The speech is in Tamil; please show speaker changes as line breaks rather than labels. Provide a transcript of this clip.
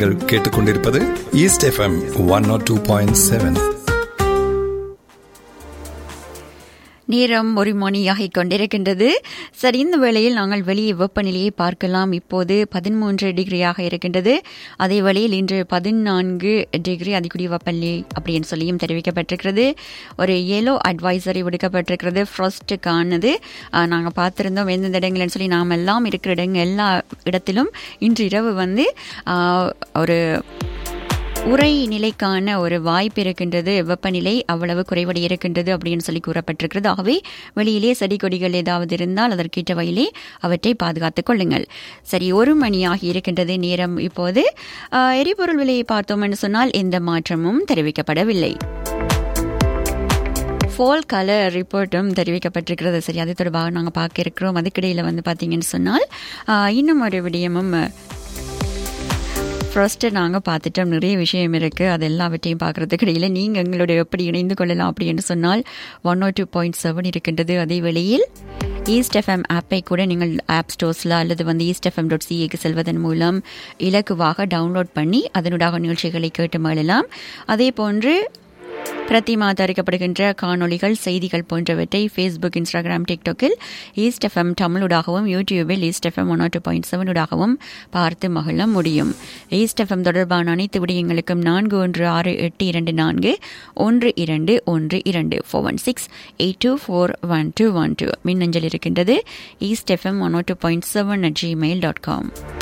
நீங்கள் கேட்டுக்கொண்டிருப்பது East FM one nought two point seven
நேரம் ஒரு மணியாகிக் கொண்டிருக்கின்றது சரி இந்த வேளையில் நாங்கள் வெளியே வெப்பநிலையை பார்க்கலாம் இப்போது பதிமூன்று டிகிரியாக இருக்கின்றது அதே வேளையில் இன்று பதினான்கு டிகிரி அதிகூடிய வெப்பநிலை அப்படின்னு சொல்லியும் தெரிவிக்கப்பட்டிருக்கிறது ஒரு எல்லோ அட்வைசரி விடுக்கப்பட்டிருக்கிறது ஃப்ராஸ்ட்டுக்கானது நாங்கள் பார்த்துருந்தோம் எந்தெந்த இடங்கள்னு சொல்லி நாம் எல்லாம் இருக்கிற இடங்கள் எல்லா இடத்திலும் இன்று இரவு வந்து ஆஹ், ஒரு உரை நிலைக்கான ஒரு வாய்ப்பு இருக்கின்றது வெப்பநிலை அவ்வளவு குறைவடை இருக்கின்றது அப்படின்னு சொல்லி கூறப்பட்டிருக்கிறது ஆகவே வெளியிலே செடி கொடிகள் ஏதாவது இருந்தால் அதற்கேற்ற வகையிலே அவற்றை பாதுகாத்துக் கொள்ளுங்கள் சரி ஒரு மணியாகி இருக்கின்றது நேரம் இப்போது ஆஹ், எரிபொருள் விலையை பார்த்தோம் என்று சொன்னால் எந்த மாற்றமும் தெரிவிக்கப்படவில்லை ஃபால் கலர் ரிப்போர்ட்டும் தெரிவிக்கப்பட்டிருக்கிறது சரி அது தொடர்பாக நாங்கள் பார்க்க இருக்கிறோம் அதுக்கிடையில் வந்து பார்த்தீங்கன்னு சொன்னால் ஆஹ், இன்னும் ஒரு விடயமும் ஃபர்ஸ்ட்டு நாங்கள் பார்த்துட்டோம் நிறைய விஷயம் இருக்குது அது எல்லாவற்றையும் பார்க்குறதுக்கு இடையில நீங்கள் எங்களோட எப்படி இணைந்து கொள்ளலாம் அப்படின்னு சொன்னால் one O two point seven இருக்கின்றது அதே வேளையில் ஈஸ்ட் எஃப்எம் ஆப்பை கூட நீங்கள் ஆப் ஸ்டோர்ஸில் அல்லது வந்து ஈஸ்ட் எஃப்எம் டாட் சிஏக்கு செல்வதன் மூலம் இலக்குவாக டவுன்லோட் பண்ணி அதனூடாக நிகழ்ச்சிகளை கேட்டு மகிழலாம் அதே போன்று பிரதிமா தயாரிக்கப்படுகின்ற காணொளிகள் செய்திகள் போன்றவற்றை ஃபேஸ்புக் இன்ஸ்டாகிராம் டிக்டாக்கில் ஈஸ்ட் எஃப்எம் தமிழூடாகவும் யூடியூபில் East FM one two point செவனூடாகவும் பார்த்து மகிழ முடியும் ஈஸ்ட் எஃப்எம் தொடர்பான அனைத்து விடயங்களுக்கும் நான்கு ஒன்று ஆறு எட்டு இரண்டு நான்கு ஒன்று இரண்டு ஒன்று இரண்டு four one six eight two four one two one two மின்னஞ்சல் இருக்கின்றது East FM one two point seven at Gmail dot com